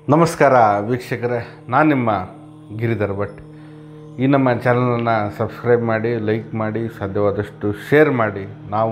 ನಮಸ್ಕಾರ ವೀಕ್ಷಕರೇ ನಾನು ನಿಮ್ಮ ಗಿರಿಧರ್ ಭಟ್ ಈ ನಮ್ಮ ಚಾನಲನ್ನು ಸಬ್ಸ್ಕ್ರೈಬ್ ಮಾಡಿ ಲೈಕ್ ಮಾಡಿ ಸಾಧ್ಯವಾದಷ್ಟು ಶೇರ್ ಮಾಡಿ ನಾವು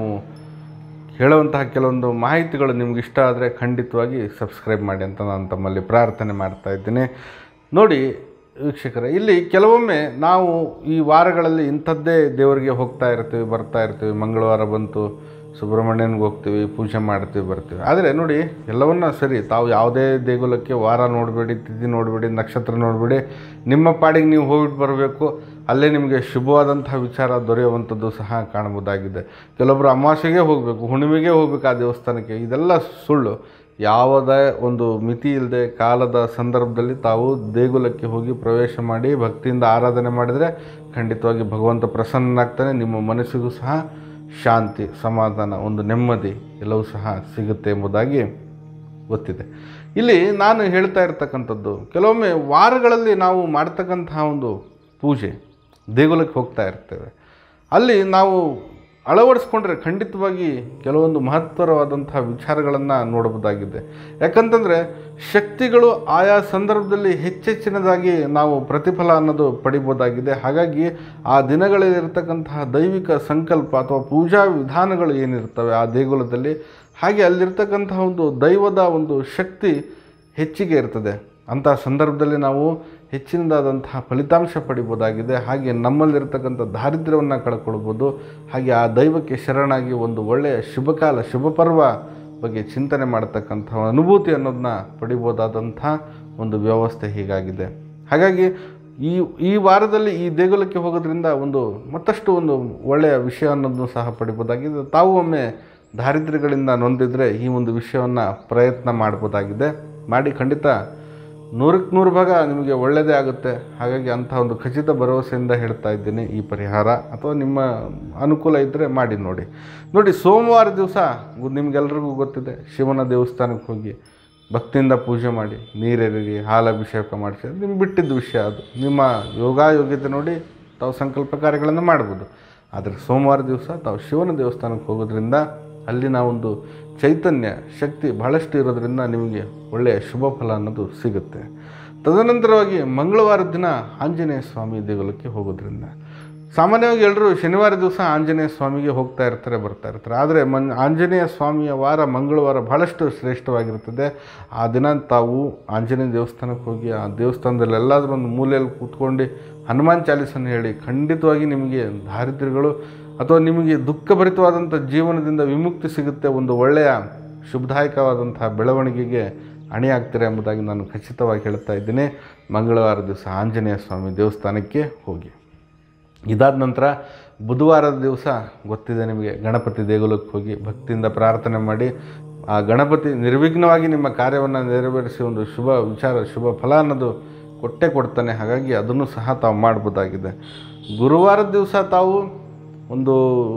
ಹೇಳುವಂತಹ ಕೆಲವೊಂದು ಮಾಹಿತಿಗಳು ನಿಮ್ಗೆ ಇಷ್ಟ ಆದರೆ ಖಂಡಿತವಾಗಿ ಸಬ್ಸ್ಕ್ರೈಬ್ ಮಾಡಿ ಅಂತ ನಾನು ತಮ್ಮಲ್ಲಿ ಪ್ರಾರ್ಥನೆ ಮಾಡ್ತಾ ಇದ್ದೀನಿ ನೋಡಿ ವೀಕ್ಷಕರೇ ಇಲ್ಲಿ ಕೆಲವೊಮ್ಮೆ ನಾವು ಈ ವಾರಗಳಲ್ಲಿ ಇಂಥದ್ದೇ ದೇವರಿಗೆ ಹೋಗ್ತಾ ಇರ್ತೀವಿ ಬರ್ತಾ ಇರ್ತೀವಿ ಮಂಗಳವಾರ ಬಂತು ಸುಬ್ರಹ್ಮಣ್ಯನಿಗೆ ಹೋಗ್ತೀವಿ ಪೂಜೆ ಮಾಡ್ತೀವಿ ಬರ್ತೀವಿ ಆದರೆ ನೋಡಿ ಎಲ್ಲವನ್ನ ಸರಿ ತಾವು ಯಾವುದೇ ದೇಗುಲಕ್ಕೆ ವಾರ ನೋಡಬೇಡಿ ತಿಥಿ ನೋಡಬೇಡಿ ನಕ್ಷತ್ರ ನೋಡಬೇಡಿ ನಿಮ್ಮ ಪಾಡಿಗೆ ನೀವು ಹೋಗ್ಬಿಟ್ಟು ಬರಬೇಕು ಅಲ್ಲೇ ನಿಮಗೆ ಶುಭವಾದಂಥ ವಿಚಾರ ದೊರೆಯುವಂಥದ್ದು ಸಹ ಕಾಣಬಹುದಾಗಿದೆ ಕೆಲವೊಬ್ಬರು ಅಮಾವಾಸ್ಯೆಗೆ ಹೋಗಬೇಕು ಹುಣ್ಣಿಮೆಗೆ ಹೋಗ್ಬೇಕು ಆ ದೇವಸ್ಥಾನಕ್ಕೆ ಇದೆಲ್ಲ ಸುಳ್ಳು ಯಾವುದೇ ಒಂದು ಮಿತಿ ಇಲ್ಲದೆ ಕಾಲದ ಸಂದರ್ಭದಲ್ಲಿ ತಾವು ದೇಗುಲಕ್ಕೆ ಹೋಗಿ ಪ್ರವೇಶ ಮಾಡಿ ಭಕ್ತಿಯಿಂದ ಆರಾಧನೆ ಮಾಡಿದರೆ ಖಂಡಿತವಾಗಿ ಭಗವಂತ ಪ್ರಸನ್ನನಾಗ್ತಾನೆ ನಿಮ್ಮ ಮನಸ್ಸಿಗೂ ಸಹ ಶಾಂತಿ ಸಮಾಧಾನ ಒಂದು ನೆಮ್ಮದಿ ಎಲ್ಲವೂ ಸಹ ಸಿಗುತ್ತೆ ಎಂಬುದಾಗಿ ಗೊತ್ತಿದೆ ಇಲ್ಲಿ ನಾನು ಹೇಳ್ತಾ ಇರ್ತಕ್ಕಂಥದ್ದು ಕೆಲವೊಮ್ಮೆ ವಾರಗಳಲ್ಲಿ ನಾವು ಮಾಡ್ತಕ್ಕಂತಹ ಒಂದು ಪೂಜೆ ದೇಗುಲಕ್ಕೆ ಹೋಗ್ತಾ ಇರ್ತೇವೆ ಅಲ್ಲಿ ನಾವು ಅಳವಡಿಸ್ಕೊಂಡ್ರೆ ಖಂಡಿತವಾಗಿ ಕೆಲವೊಂದು ಮಹತ್ತರವಾದಂತಹ ವಿಚಾರಗಳನ್ನು ನೋಡಬಹುದಾಗಿದೆ ಯಾಕಂತಂದರೆ ಶಕ್ತಿಗಳು ಆಯಾ ಸಂದರ್ಭದಲ್ಲಿ ಹೆಚ್ಚೆಚ್ಚಿನದಾಗಿ ನಾವು ಪ್ರತಿಫಲ ಅನ್ನೋದು ಪಡಿಬೋದಾಗಿದೆ ಹಾಗಾಗಿ ಆ ದಿನಗಳಲ್ಲಿರ್ತಕ್ಕಂತಹ ದೈವಿಕ ಸಂಕಲ್ಪ ಅಥವಾ ಪೂಜಾ ವಿಧಾನಗಳು ಏನಿರ್ತವೆ ಆ ದೇಗುಲದಲ್ಲಿ ಹಾಗೆ ಅಲ್ಲಿರ್ತಕ್ಕಂತಹ ಒಂದು ದೈವದ ಒಂದು ಶಕ್ತಿ ಹೆಚ್ಚಿಗೆ ಇರ್ತದೆ ಅಂತಹ ಸಂದರ್ಭದಲ್ಲಿ ನಾವು ಹೆಚ್ಚಿನದಾದಂತಹ ಫಲಿತಾಂಶ ಪಡಿಬೋದಾಗಿದೆ ಹಾಗೆ ನಮ್ಮಲ್ಲಿರ್ತಕ್ಕಂಥ ದಾರಿದ್ರ್ಯವನ್ನು ಕಳ್ಕೊಳ್ಬೋದು ಹಾಗೆ ಆ ದೈವಕ್ಕೆ ಶರಣಾಗಿ ಒಂದು ಒಳ್ಳೆಯ ಶುಭ ಕಾಲ ಶುಭ ಪರ್ವ ಬಗ್ಗೆ ಚಿಂತನೆ ಮಾಡತಕ್ಕಂಥ ಅನುಭೂತಿ ಅನ್ನೋದನ್ನ ಪಡಿಬೋದಾದಂಥ ಒಂದು ವ್ಯವಸ್ಥೆ ಹೀಗಾಗಿದೆ ಹಾಗಾಗಿ ಈ ಈ ವಾರದಲ್ಲಿ ಈ ದೇಗುಲಕ್ಕೆ ಹೋಗೋದ್ರಿಂದ ಒಂದು ಮತ್ತಷ್ಟು ಒಂದು ಒಳ್ಳೆಯ ವಿಷಯ ಅನ್ನೋದನ್ನು ಸಹ ಪಡಿಬೋದಾಗಿದೆ ತಾವು ಒಮ್ಮೆ ದಾರಿದ್ರ್ಯಗಳಿಂದ ನೊಂದಿದ್ರೆ ಈ ಒಂದು ವಿಷಯವನ್ನು ಪ್ರಯತ್ನ ಮಾಡ್ಬೋದಾಗಿದೆ ಮಾಡಿ ಖಂಡಿತ ನೂರಕ್ಕೆ ನೂರು ಭಾಗ ನಿಮಗೆ ಒಳ್ಳೆಯದೇ ಆಗುತ್ತೆ ಹಾಗಾಗಿ ಅಂಥ ಒಂದು ಖಚಿತ ಭರವಸೆಯಿಂದ ಹೇಳ್ತಾ ಇದ್ದೀನಿ ಈ ಪರಿಹಾರ ಅಥವಾ ನಿಮ್ಮ ಅನುಕೂಲ ಇದ್ದರೆ ಮಾಡಿ ನೋಡಿ ನೋಡಿ ಸೋಮವಾರ ದಿವಸ ನಿಮಗೆಲ್ರಿಗೂ ಗೊತ್ತಿದೆ ಶಿವನ ದೇವಸ್ಥಾನಕ್ಕೆ ಹೋಗಿ ಭಕ್ತಿಯಿಂದ ಪೂಜೆ ಮಾಡಿ ನೀರೆರಿ ಹಾಲಭಿಷೇಕ ಮಾಡಿಸಿ ನಿಮ್ಗೆ ಬಿಟ್ಟಿದ್ದ ವಿಷಯ ಅದು ನಿಮ್ಮ ಯೋಗಾಯೋಗ್ಯತೆ ನೋಡಿ ತಾವು ಸಂಕಲ್ಪ ಕಾರ್ಯಗಳನ್ನು ಮಾಡ್ಬೋದು ಆದರೆ ಸೋಮವಾರ ದಿವಸ ತಾವು ಶಿವನ ದೇವಸ್ಥಾನಕ್ಕೆ ಹೋಗೋದ್ರಿಂದ ಅಲ್ಲಿನ ಒಂದು ಚೈತನ್ಯ ಶಕ್ತಿ ಬಹಳಷ್ಟು ಇರೋದ್ರಿಂದ ನಿಮಗೆ ಒಳ್ಳೆಯ ಶುಭ ಫಲ ಅನ್ನೋದು ಸಿಗುತ್ತೆ ತದನಂತರವಾಗಿ ಮಂಗಳವಾರ ದಿನ ಆಂಜನೇಯ ಸ್ವಾಮಿ ದೇಗುಲಕ್ಕೆ ಹೋಗೋದ್ರಿಂದ ಸಾಮಾನ್ಯವಾಗಿ ಎಲ್ಲರೂ ಶನಿವಾರ ದಿವಸ ಆಂಜನೇಯ ಸ್ವಾಮಿಗೆ ಹೋಗ್ತಾ ಇರ್ತಾರೆ ಬರ್ತಾ ಇರ್ತಾರೆ ಆದರೆ ಮನ್ ಆಂಜನೇಯ ಸ್ವಾಮಿಯ ವಾರ ಮಂಗಳವಾರ ಬಹಳಷ್ಟು ಶ್ರೇಷ್ಠವಾಗಿರ್ತದೆ ಆ ದಿನ ತಾವು ಆಂಜನೇಯ ದೇವಸ್ಥಾನಕ್ಕೆ ಹೋಗಿ ಆ ದೇವಸ್ಥಾನದಲ್ಲಿ ಎಲ್ಲಾದರೂ ಒಂದು ಮೂಲೆಯಲ್ಲಿ ಕೂತ್ಕೊಂಡು ಹನುಮಾನ್ ಚಾಲೀಸನ್ನು ಹೇಳಿ ಖಂಡಿತವಾಗಿ ನಿಮಗೆ ದಾರಿದ್ರ್ಯಗಳು ಅಥವಾ ನಿಮಗೆ ದುಃಖಭರಿತವಾದಂಥ ಜೀವನದಿಂದ ವಿಮುಕ್ತಿ ಸಿಗುತ್ತೆ ಒಂದು ಒಳ್ಳೆಯ ಶುಭದಾಯಕವಾದಂತಹ ಬೆಳವಣಿಗೆಗೆ ಅಣಿಯಾಗ್ತೀರ ಎಂಬುದಾಗಿ ನಾನು ಖಚಿತವಾಗಿ ಹೇಳ್ತಾ ಇದ್ದೀನಿ ಮಂಗಳವಾರ ದಿವಸ ಆಂಜನೇಯ ಸ್ವಾಮಿ ದೇವಸ್ಥಾನಕ್ಕೆ ಹೋಗಿ ಇದಾದ ನಂತರ ಬುಧವಾರದ ದಿವಸ ಗೊತ್ತಿದೆ ನಿಮಗೆ ಗಣಪತಿ ದೇಗುಲಕ್ಕೆ ಹೋಗಿ ಭಕ್ತಿಯಿಂದ ಪ್ರಾರ್ಥನೆ ಮಾಡಿ ಆ ಗಣಪತಿ ನಿರ್ವಿಘ್ನವಾಗಿ ನಿಮ್ಮ ಕಾರ್ಯವನ್ನು ನೆರವೇರಿಸಿ ಒಂದು ಶುಭ ವಿಚಾರ ಶುಭ ಫಲ ಅನ್ನೋದು ಕೊಟ್ಟೇ ಕೊಡ್ತಾನೆ ಹಾಗಾಗಿ ಅದನ್ನು ಸಹ ತಾವು ಮಾಡ್ಬೋದಾಗಿದೆ ಗುರುವಾರದ ದಿವಸ ತಾವು ಒಂದು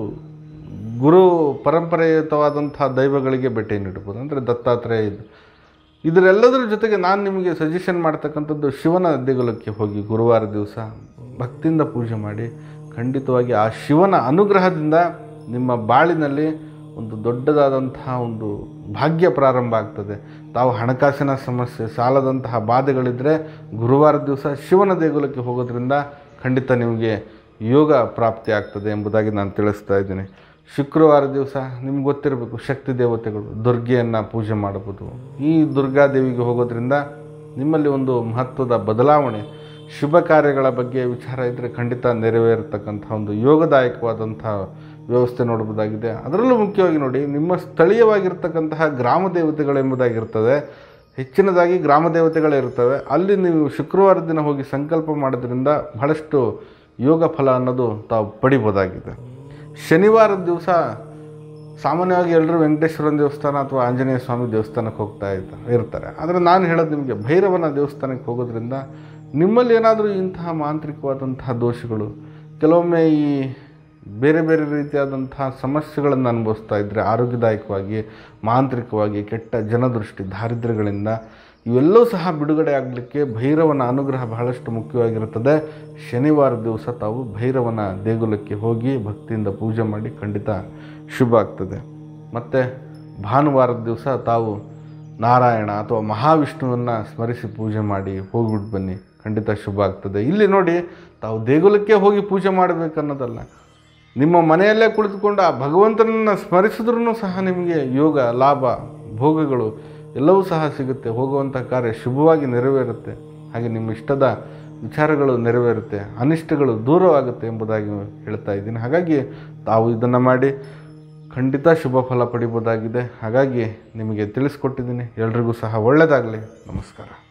ಗುರು ಪರಂಪರೆಯುತವಾದಂಥ ದೈವಗಳಿಗೆ ಭೇಟಿ ನೀಡ್ಬೋದು ಅಂದರೆ ದತ್ತಾತ್ರೇಯ ಇದು ಇದರೆಲ್ಲದರ ಜೊತೆಗೆ ನಾನು ನಿಮಗೆ ಸಜೆಷನ್ ಮಾಡ್ತಕ್ಕಂಥದ್ದು ಶಿವನ ದೇಗುಲಕ್ಕೆ ಹೋಗಿ ಗುರುವಾರ ದಿವಸ ಭಕ್ತಿಯಿಂದ ಪೂಜೆ ಮಾಡಿ ಖಂಡಿತವಾಗಿ ಆ ಶಿವನ ಅನುಗ್ರಹದಿಂದ ನಿಮ್ಮ ಬಾಳಿನಲ್ಲಿ ಒಂದು ದೊಡ್ಡದಾದಂತಹ ಒಂದು ಭಾಗ್ಯ ಪ್ರಾರಂಭ ಆಗ್ತದೆ ತಾವು ಹಣಕಾಸಿನ ಸಮಸ್ಯೆ ಸಾಲದಂತಹ ಬಾಧೆಗಳಿದ್ದರೆ ಗುರುವಾರ ದಿವಸ ಶಿವನ ದೇಗುಲಕ್ಕೆ ಹೋಗೋದ್ರಿಂದ ಖಂಡಿತ ನಿಮಗೆ ಯೋಗ ಪ್ರಾಪ್ತಿ ಆಗ್ತದೆ ಎಂಬುದಾಗಿ ನಾನು ತಿಳಿಸ್ತಾ ಇದ್ದೀನಿ ಶುಕ್ರವಾರ ದಿವಸ ನಿಮ್ಗೆ ಗೊತ್ತಿರಬೇಕು ಶಕ್ತಿ ದೇವತೆಗಳು ದುರ್ಗೆಯನ್ನು ಪೂಜೆ ಮಾಡ್ಬೋದು ಈ ದುರ್ಗಾದೇವಿಗೆ ಹೋಗೋದ್ರಿಂದ ನಿಮ್ಮಲ್ಲಿ ಒಂದು ಮಹತ್ವದ ಬದಲಾವಣೆ ಶುಭ ಕಾರ್ಯಗಳ ಬಗ್ಗೆ ವಿಚಾರ ಇದ್ದರೆ ಖಂಡಿತ ನೆರವೇರತಕ್ಕಂಥ ಒಂದು ಯೋಗದಾಯಕವಾದಂಥ ವ್ಯವಸ್ಥೆ ನೋಡ್ಬೋದಾಗಿದೆ ಅದರಲ್ಲೂ ಮುಖ್ಯವಾಗಿ ನೋಡಿ ನಿಮ್ಮ ಸ್ಥಳೀಯವಾಗಿರ್ತಕ್ಕಂತಹ ಗ್ರಾಮ ದೇವತೆಗಳೆಂಬುದಾಗಿರ್ತದೆ ಹೆಚ್ಚಿನದಾಗಿ ಗ್ರಾಮ ದೇವತೆಗಳಿರ್ತವೆ ಅಲ್ಲಿ ನೀವು ಶುಕ್ರವಾರ ದಿನ ಹೋಗಿ ಸಂಕಲ್ಪ ಮಾಡೋದ್ರಿಂದ ಬಹಳಷ್ಟು ಯೋಗ ಫಲ ಅನ್ನೋದು ತಾವು ಪಡಿಬೋದಾಗಿದೆ ಶನಿವಾರದ ದಿವಸ ಸಾಮಾನ್ಯವಾಗಿ ಎಲ್ಲರೂ ವೆಂಕಟೇಶ್ವರನ ದೇವಸ್ಥಾನ ಅಥವಾ ಆಂಜನೇಯ ಸ್ವಾಮಿ ದೇವಸ್ಥಾನಕ್ಕೆ ಹೋಗ್ತಾ ಇರ್ತಾರೆ ಇರ್ತಾರೆ ಆದರೆ ನಾನು ಹೇಳೋದು ನಿಮಗೆ ಭೈರವನ ದೇವಸ್ಥಾನಕ್ಕೆ ಹೋಗೋದ್ರಿಂದ ನಿಮ್ಮಲ್ಲಿ ಏನಾದರೂ ಇಂತಹ ಮಾಂತ್ರಿಕವಾದಂತಹ ದೋಷಗಳು ಕೆಲವೊಮ್ಮೆ ಈ ಬೇರೆ ಬೇರೆ ರೀತಿಯಾದಂತಹ ಸಮಸ್ಯೆಗಳನ್ನು ಅನುಭವಿಸ್ತಾ ಇದ್ದರೆ ಆರೋಗ್ಯದಾಯಕವಾಗಿ ಮಾಂತ್ರಿಕವಾಗಿ ಕೆಟ್ಟ ಜನದೃಷ್ಟಿ ದಾರಿದ್ರ್ಯಗಳಿಂದ ಇವೆಲ್ಲವೂ ಸಹ ಬಿಡುಗಡೆ ಆಗಲಿಕ್ಕೆ ಭೈರವನ ಅನುಗ್ರಹ ಬಹಳಷ್ಟು ಮುಖ್ಯವಾಗಿರುತ್ತದೆ ಶನಿವಾರ ದಿವಸ ತಾವು ಭೈರವನ ದೇಗುಲಕ್ಕೆ ಹೋಗಿ ಭಕ್ತಿಯಿಂದ ಪೂಜೆ ಮಾಡಿ ಖಂಡಿತ ಶುಭ ಆಗ್ತದೆ ಮತ್ತು ಭಾನುವಾರದ ದಿವಸ ತಾವು ನಾರಾಯಣ ಅಥವಾ ಮಹಾವಿಷ್ಣುವನ್ನು ಸ್ಮರಿಸಿ ಪೂಜೆ ಮಾಡಿ ಹೋಗ್ಬಿಟ್ಟು ಬನ್ನಿ ಖಂಡಿತ ಶುಭ ಆಗ್ತದೆ ಇಲ್ಲಿ ನೋಡಿ ತಾವು ದೇಗುಲಕ್ಕೆ ಹೋಗಿ ಪೂಜೆ ಮಾಡಬೇಕನ್ನೋದಲ್ಲ ನಿಮ್ಮ ಮನೆಯಲ್ಲೇ ಕುಳಿತುಕೊಂಡು ಆ ಭಗವಂತನನ್ನು ಸ್ಮರಿಸಿದ್ರೂ ಸಹ ನಿಮಗೆ ಯೋಗ ಲಾಭ ಭೋಗಗಳು ಎಲ್ಲವೂ ಸಹ ಸಿಗುತ್ತೆ ಹೋಗುವಂಥ ಕಾರ್ಯ ಶುಭವಾಗಿ ನೆರವೇರುತ್ತೆ ಹಾಗೆ ನಿಮ್ಮ ಇಷ್ಟದ ವಿಚಾರಗಳು ನೆರವೇರುತ್ತೆ ಅನಿಷ್ಟಗಳು ದೂರವಾಗುತ್ತೆ ಎಂಬುದಾಗಿ ಹೇಳ್ತಾ ಇದ್ದೀನಿ ಹಾಗಾಗಿ ತಾವು ಇದನ್ನು ಮಾಡಿ ಖಂಡಿತ ಶುಭ ಫಲ ಪಡಿಬೋದಾಗಿದೆ ಹಾಗಾಗಿ ನಿಮಗೆ ತಿಳಿಸ್ಕೊಟ್ಟಿದ್ದೀನಿ ಎಲ್ರಿಗೂ ಸಹ ಒಳ್ಳೆಯದಾಗಲಿ ನಮಸ್ಕಾರ